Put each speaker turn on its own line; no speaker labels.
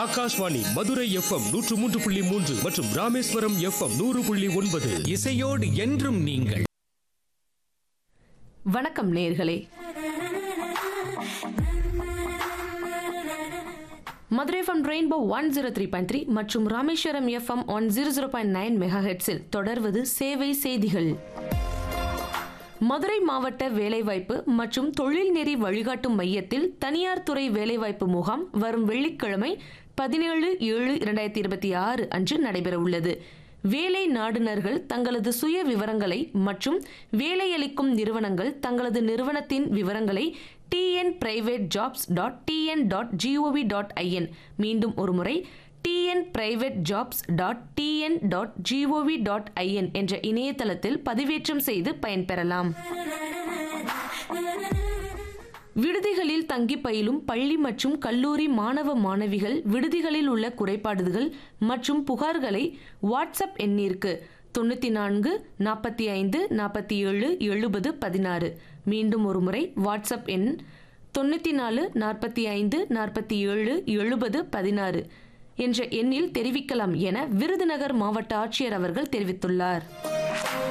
Akashvani Madurai FM நூற்று மூன்று புள்ளி மூன்று மற்றும் ராமேஸ்வரம் எஃப்எம் நூறு புள்ளி ஒன்பது
இசையோடு என்றும் நீங்கள்
வணக்கம் நேர்களே Madurai FM rainbow one zero three point three மற்றும் Rameswaram FM one zero zero point nine mega ஹெட்ஸில் தொடர்வது சேவை செய்திகள் மதுரை மாவட்ட வேலைவாய்ப்பு மற்றும் தொழில்நெறி வழிகாட்டும் மையத்தில் தனியார் துறை வேலைவாய்ப்பு முகாம் வரும் வெள்ளிக்கிழமை பதினேழு ஏழு இரண்டாயிரத்தி இருபத்தி ஆறு அன்று நடைபெறவுள்ளது வேலை நாடுனர்கள் தங்களது சுய விவரங்களை மற்றும் வேலையளிக்கும் நிறுவனங்கள் தங்களது நிறுவனத்தின் விவரங்களை TN private jobs dot TN dot GOV dot IN மீண்டும் ஒருமுறை TN private jobs dot TN dot GOV dot IN என்ற இணையதளத்தில் பதிவேற்றம் செய்து பயன்பெறலாம் விடுதிகளில் தங்கி பயிலும் பள்ளி மற்றும் கல்லூரி மாணவ மாணவிகள் விடுதிகளில் உள்ள குறைபாடுகள் மற்றும் புகார்களை வாட்ஸ்அப் எண்ணிற்கு தொண்ணூற்றி நான்கு நாற்பத்தி ஐந்து நாற்பத்தி ஏழு எழுபது பதினாறு மீண்டும் ஒரு முறை வாட்ஸ்அப் எண் தொண்ணூற்றி நாலு நாற்பத்தி ஐந்து நாற்பத்தி ஏழு எழுபது பதினாறு என்ற எண்ணில் தெரிவிக்கலாம் என விருதுநகர் மாவட்ட ஆட்சியர் அவர்கள் தெரிவித்துள்ளார்